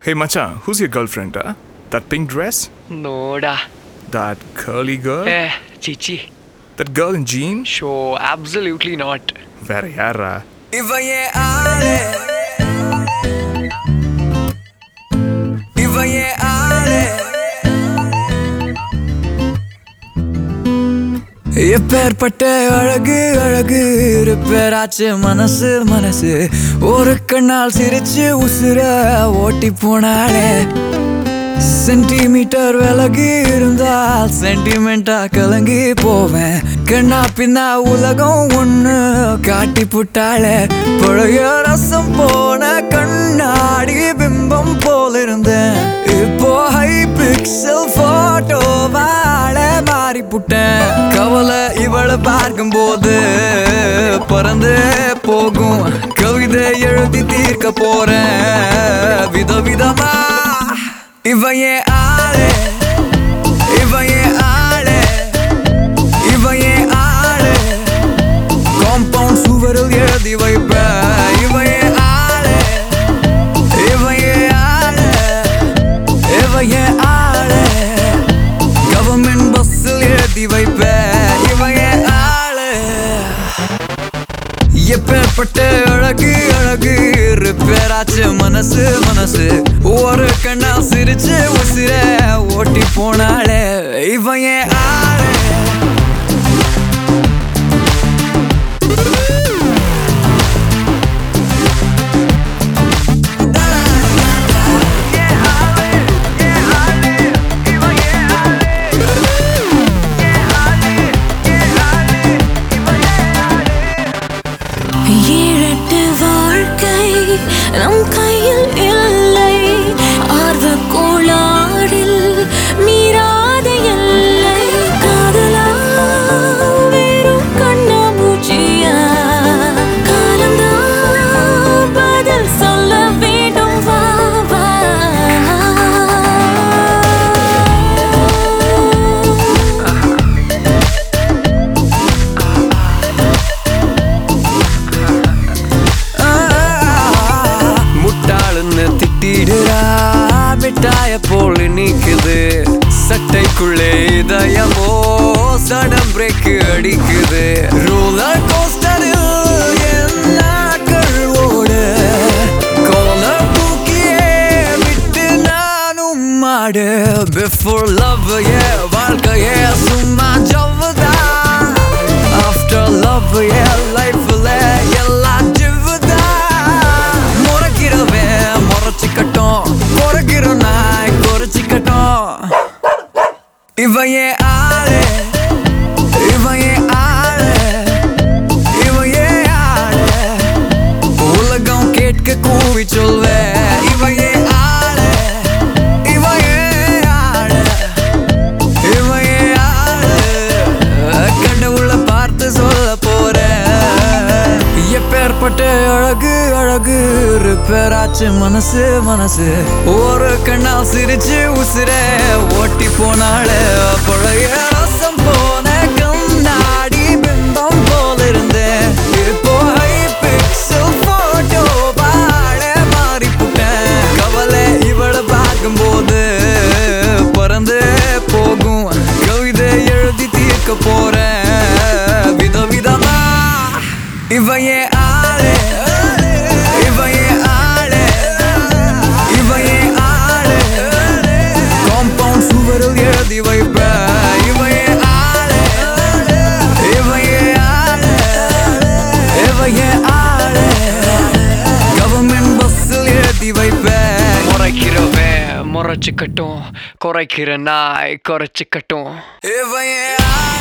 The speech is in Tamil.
Hey Macha, who's your girlfriend, huh? That pink dress? ನೋಡಾ That curly girl? ಏ ಚಿಚಿ That girl in jeans? ಶೋ ಅಬ್ಸಲ್ಯೂಟ್ಲಿ ನಾಟ್ Very yara. இவன் ஏன் ஆளு இவன் ஏன் ஆளு எப்பேற்பட்ட அழகு அழகு இருப்பேராச்சு மனசு மனசு ஒரு கண்ணால் சிரிச்சு உசுர ஓட்டி போனாளே சென்டிமீட்டர் விலகி இருந்தால் சென்டிமெண்டா கலங்கி போவேன் கண்ணா பின்னா உலகம் ஒண்ணு காட்டி புட்டாளே பழைய ரசம் போன கண்ணாடி பிம்பம் போல இருந்தேன் இப்போ ஹை பிக்சல் போட்டோ வாழ மாறி புட்டேன் கவலை இவளை பார்க்கும் போது பறந்து போகும் கவிதை எழுதி தீர்க்க போறேன் விதவிதமா இவன் ஏன் ஆளு இவன் ஏன் ஆளு இவன் ஏன் ஆளு காம்பவுண்ட் சுவரில் எழுதி வைப்ப இவன் ஏன் ஆளு இவன் ஏன் ஆளு இவன் ஏன் ஆளு கவர்மெண்ட் பஸ்ஸில் எழுதி வைப்ப இவன் ஏன் ஆளு எப்பேற்பட்ட அழகு அழகு ரிப்பேராச்சு மனசு மனசு ஒரு கண்ணா சிரிச்சு உசிர ஓட்டி போனாளே இவன் ஏன் ஆளு ஏழெட்டு வாழ்க்கை நம் கையில் இல்லை ஆர்வ கோளாறில் மீறாத எல்லை காதலா வெறும் கண்ணாமூச்சியா காலம்தான் பதில் சொல்ல வேண்டும் வா வா முட்டாளுன்னு திட்டிடுறா மிட்டாய போல் நீக்குது சட்டைக்குள்ளே இதயமோ சடம் பிரேக் அடிக்குது ரோலர் கோஸ்டரில் என் நாட்கள் ஓட கோல தூக்கியே விட்டு நானும் மாடு பிஃபோர் லவ் ஏ வாழ்க்கையே சும்மா ஜவ்வுதா ஆஃப்டர் லவ் ஏ லைஃப்ல எல்லாம் ஜிவ்வுதா முறைக்கிறவே முறைச்சிக்கட்டும் குறைக்கிற நாய் குறைச்சிக்கட்டும் இவன் ஏன் ஆளு இவன் ஏன் ஆளு இவன் ஏன் ஆளு உலகம் கேட்க கூவி சொல்வே இவன் ஏன் ஆளு இவன் ஏன் ஆளு இவன் ஏன் ஆளு கடவுளை பார்த்து சொல்ல போறேன் எப்பேற்பட்ட அழகு அழகு ரிப்பேராச்சு மனசு மனசு ஒரு கண்ணா சிரிச்சு உசிர ஓட்டி போனால பழைய ரசம் போன கண்ணாடி பிம்பம் போல இருந்தேன் இப்போ ஹை பிக்சல் போட்டோ பாட மாறி புட்டேன் கவலை இவளை பார்க்கும்போது பறந்து போகும் கவிதை எழுதி தீர்க்க போறேன் விதவிதமா இவன் ஏன் ஆளு இவன் ஏன் ஆளு இவன் ஏன் ஆளு காம்பவுண்ட் சுவரில் எழுதி வைப்ப இவன் ஏன் ஆளு இவன் ஏன் ஆளு இவன் ஏன் ஆளு கவர்மெண்ட் பஸ்ஸில் எழுதி வைப்ப முறைக்கிறவன் முறைச்சிக்கட்டும் குறைக்கிற நாய் குறைச்சிக்கட்டும் இவன் ஏன் ஆளு